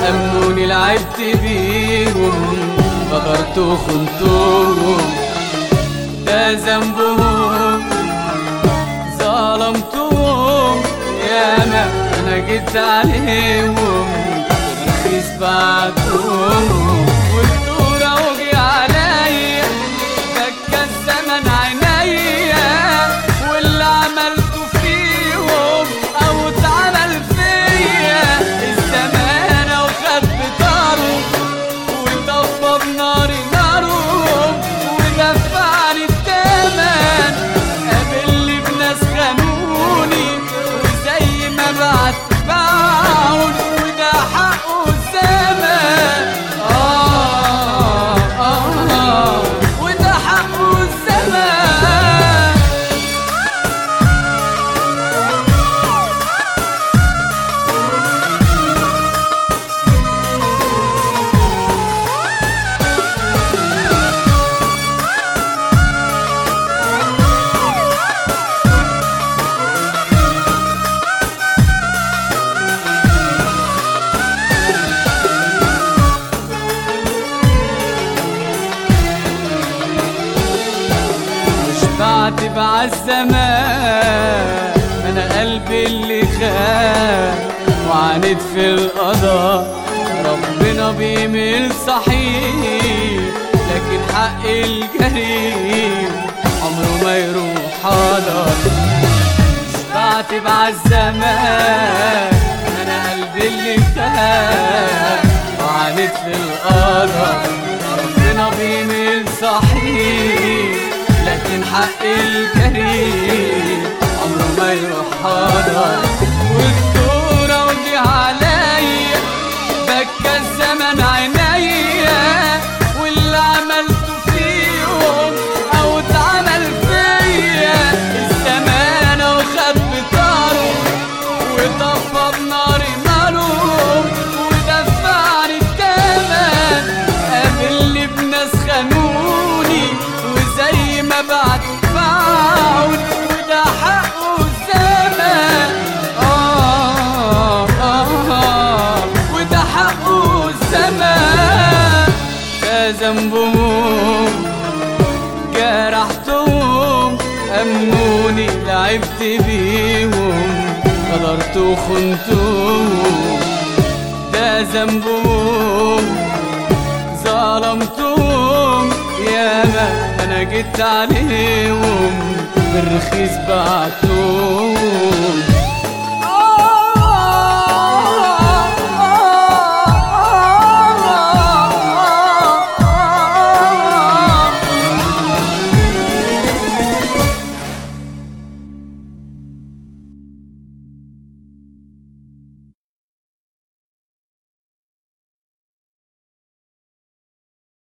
أمنوني لعبت بيهم غدرت وخنتهم ده ذنبهم ظلمتهم ياما انا جيت عليهم رخيص بعدهم والدورة وجي عليا فك الزمن عينيا واللي عملته فيهم او اتعمل فيا الزمان وخد بطاره وطفى بناري نارهم ودفعني التمن قابلني بناس خانوني وزي ما بعت باعون وده حقه الزمن آه آه آه وده حقه الزمن مش بعتب عالزمان انا قلبي اللي خان وعانيت في القضاء ربنا بيميل صحيح لكن حق الجريم عمره ما يروح حاضر مش بعتب عالزمان انا قلبي اللي خان وعانيت في القضاء ربنا بيميل صحيح لكن حق الكريم عمره ما يروح حاضر والدورة ودي عليا بكى الزمن عينيا واللي عملته فيهم او اتعمل فيا الزمان وخد بطاره وطفى بناري نارهم ودفعني التمن قابلني بناس خانوني وزي ما بعد باعون وده حقه الزمن آه آه آه وده حقه الزمن ده ذنبهم جرحتهم أمنوني لعبت بيهم غدرت وخنتهم ده ذنبهم ظلمتهم ياما انا جيت عليهم بالرخيص بعتهم